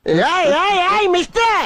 ஏய் ஏய் ஏய் மிஸ்டர்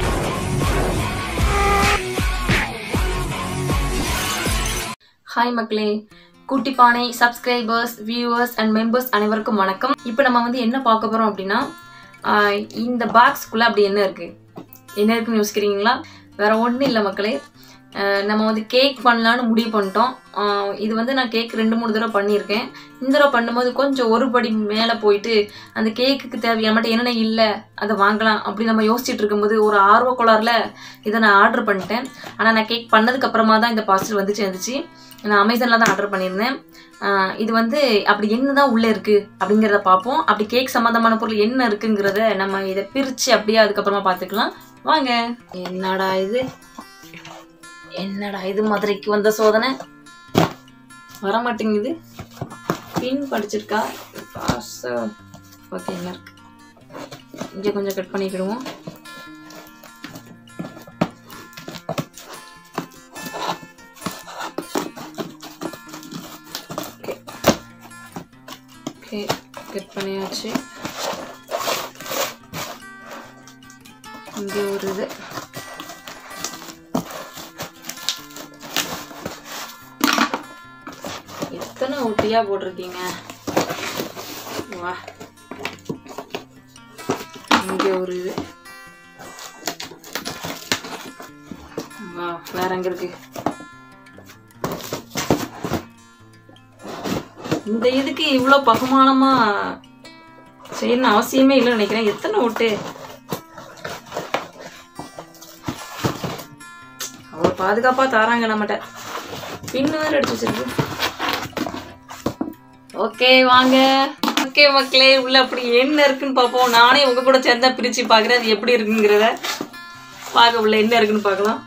ஹாய் மக்களே குட்டி பானை சப்ஸ்கிரைபர்ஸ் வியூவர்ஸ் அண்ட் மெம்பர்ஸ் அனைவருக்கும் வணக்கம் இப்போ நம்ம வந்து என்ன பார்க்க போகிறோம் அப்படின்னா ஆஹ் இந்த பாக்ஸ்க்குள்ளே அப்படி என்ன இருக்குது என்ன இருக்குன்னு யோசிக்கிறீங்களா வேற ஒன்றும் இல்லை மக்களே ஆஹ் நம்ம வந்து கேக் பண்ணலான்னு முடிவு பண்ணிட்டோம் ஆஹ் இது வந்து நான் கேக் ரெண்டு மூணு தடவை பண்ணியிருக்கேன் இந்த தடவை பண்ணும்போது கொஞ்சம் ஒரு படி மேலே போயிட்டு அந்த கேக்குக்கு தேவையான மட்டும் என்னென்ன இல்லை அதை வாங்கலாம் அப்படி நம்ம யோசிச்சுட்டு இருக்கும்போது ஒரு ஆர்வ கோளாறுல இதை நான் ஆர்டர் பண்ணிட்டேன் ஆனால் நான் கேக் பண்ணதுக்கு அப்புறமா தான் இந்த பார்சல் வந்து சேர்ந்துச்சு நான் அமேசானில் தான் ஆர்டர் பண்ணியிருந்தேன் ஆஹ் இது வந்து அப்படி என்ன தான் உள்ளே இருக்குது அப்படிங்கிறத பார்ப்போம் அப்படி கேக் சம்மந்தமான பொருள் என்ன இருக்குங்கிறத நம்ம இதை பிரித்து அப்படியே அதுக்கப்புறமா பார்த்துக்கலாம் வாங்க என்னடா இது என்னடா இது மதுரைக்கு வந்த சோதனை வர மாட்டேங்குது பின் படிச்சிருக்கா ஓகே என்ன இருக்கு இங்கே கொஞ்சம் கட் பண்ணிக்கிடுவோம் ஓகே ஓகே கட் பண்ணியாச்சு இங்கே ஒரு இது எத்தனை ஊட்டியா போட்டிருக்கீங்க வா இங்கே ஒரு இது வா வேற எங்க இருக்கு இந்த இதுக்கு இவ்வளோ பகுமானமா செய்யணும்னு அவசியமே இல்லைன்னு நினைக்கிறேன் எத்தனை ஓட்டு அவ்வளோ பாதுகாப்பா தாராங்க நம்மகிட்ட பின்னு வேற எடுத்து வச்சிருக்கு ஓகே வாங்க ஓகே மக்களே உள்ள அப்படி என்ன இருக்குன்னு பார்ப்போம் நானே உங்க கூட சேர்ந்தா பிரிச்சு பார்க்குறேன் அது எப்படி இருக்குங்கிறத பார்க்க உள்ள என்ன இருக்குன்னு பார்க்கலாம்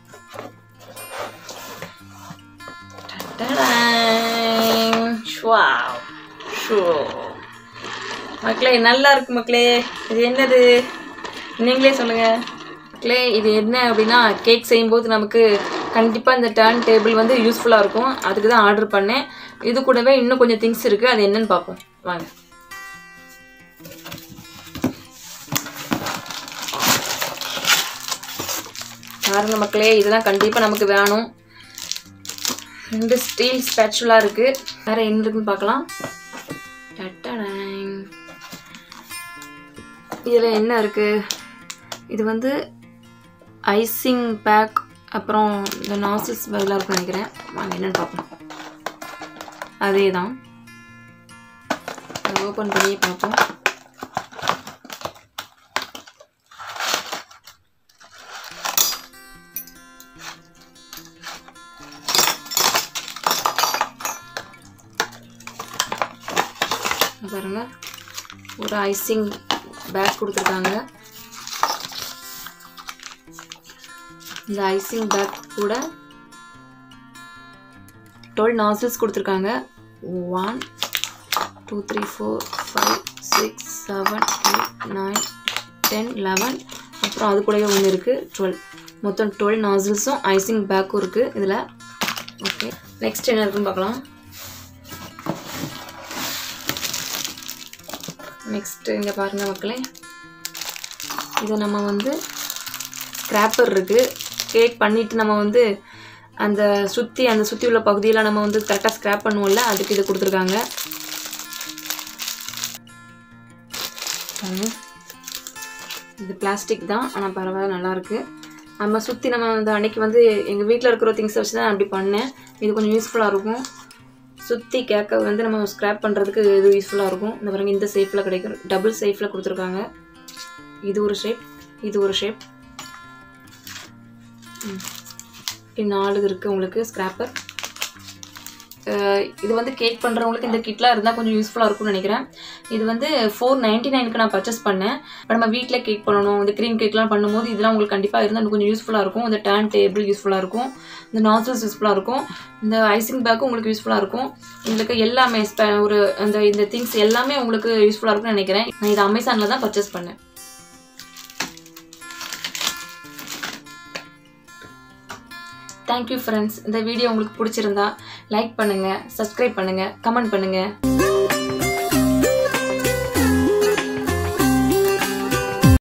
டடடாங். Wow. ஷோ. மக்களே நல்லா இருக்கு மக்களே இது என்னது நீங்களே சொல்லுங்க மக்களே இது என்ன அப்படின்னா கேக் செய்யும்போது நமக்கு கண்டிப்பாக இந்த டர்ன் டேபிள் வந்து யூஸ்ஃபுல்லாக இருக்கும் அதுக்கு தான் ஆர்டர் பண்ணேன் இது கூடவே இன்னும் கொஞ்சம் திங்ஸ் இருக்குது அது என்னன்னு பார்ப்போம் வாங்க பாருங்க மக்களே இதெல்லாம் கண்டிப்பாக நமக்கு வேணும் ரெண்டு ஸ்டீல் ஸ்பேச்சுலா இருக்கு வேற என்ன இருக்குன்னு பார்க்கலாம் டட்டடாங். இதுல என்ன இருக்கு இது வந்து ஐசிங் பேக் அப்புறம் இந்த நாசில்ஸ் பதிலாக இருக்குன்னு நினைக்கிறேன் வாங்க என்னன்னு பார்ப்போம் அதே தான் ஓப்பன் பண்ணி பார்ப்போம் இங்க பாருங்க ஒரு ஐசிங் பேக் கொடுத்துருக்காங்க இந்த ஐசிங் பேக் கூட டுவெல் நாசில்ஸ் கொடுத்துருக்காங்க one two three four five six seven eight nine ten eleven அப்புறம் அது கூடவே ஒன்று இருக்குது டுவெல் மொத்தம் டுவெல் நாசில்ஸும் ஐசிங் பேக்கும் இருக்குது இதில் ஓகே நெக்ஸ்ட் என்ன இருக்குன்னு பார்க்கலாம் நெக்ஸ்ட் இங்கே பாருங்கள் மக்களே இதை நம்ம வந்து ஸ்க்ராப்பர் இருக்குது கேக் பண்ணிவிட்டு நம்ம வந்து அந்த சுற்றி அந்த சுற்றி உள்ள பகுதியில் நம்ம வந்து கரெக்டாக ஸ்க்ராப் பண்ணுவோம்ல அதுக்கு இது கொடுத்துருக்காங்க பாருங்க. இது பிளாஸ்டிக் தான் ஆனால் பரவாயில்ல நல்லாயிருக்கு நம்ம சுற்றி நம்ம வந்து அன்னைக்கு வந்து எங்கள் வீட்டில் இருக்கிற திங்ஸை வச்சு தான் நான் அப்படி பண்ணேன் இது கொஞ்சம் யூஸ்ஃபுல்லாக இருக்கும் சுற்றி கேக்க வந்து நம்ம ஸ்க்ராப் பண்ணுறதுக்கு இது யூஸ்ஃபுல்லாக இருக்கும் இந்த பாருங்க இந்த ஷேப்பில் கிடைக்கும் டபுள் ஷேப்பில் கொடுத்துருக்காங்க இது ஒரு ஷேப் இது ஒரு ஷேப் இப்படி நாலு இருக்குது உங்களுக்கு ஸ்க்ராப்பர் இது வந்து கேக் பண்ணுறவங்களுக்கு இந்த கிட்லாம் இருந்தால் கொஞ்சம் யூஸ்ஃபுல்லாக இருக்கும்னு நினைக்கிறேன் இது வந்து ஃபோர் நைன்ட்டி நைனுக்கு நான் பர்ச்சேஸ் பண்ணேன் இப்போ நம்ம வீட்டில் கேக் பண்ணணும் இந்த க்ரீம் கேக்லாம் பண்ணும்போது இதெல்லாம் உங்களுக்கு கண்டிப்பாக இருந்தால் கொஞ்சம் யூஸ்ஃபுல்லாக இருக்கும் இந்த டேன் டேபிள் யூஸ்ஃபுல்லாக இருக்கும் இந்த நாசல்ஸ் யூஸ்ஃபுல்லாக இருக்கும் இந்த ஐசிங் பேக்கும் உங்களுக்கு யூஸ்ஃபுல்லாக இருக்கும் உங்களுக்கு எல்லாமே ஸ்ப- ஒரு அந்த இந்த திங்ஸ் எல்லாமே உங்களுக்கு யூஸ்ஃபுல்லாக இருக்கும்னு நினைக்கிறேன் நான் இது அமேசானில் தான் பர்ச்சேஸ் பண்ணேன் தேங்க்யூ ஃப்ரெண்ட்ஸ் இந்த வீடியோ உங்களுக்கு பிடிச்சிருந்தா லைக் பண்ணுங்கள் சப்ஸ்கிரைப் பண்ணுங்கள் கமெண்ட் பண்ணுங்கள்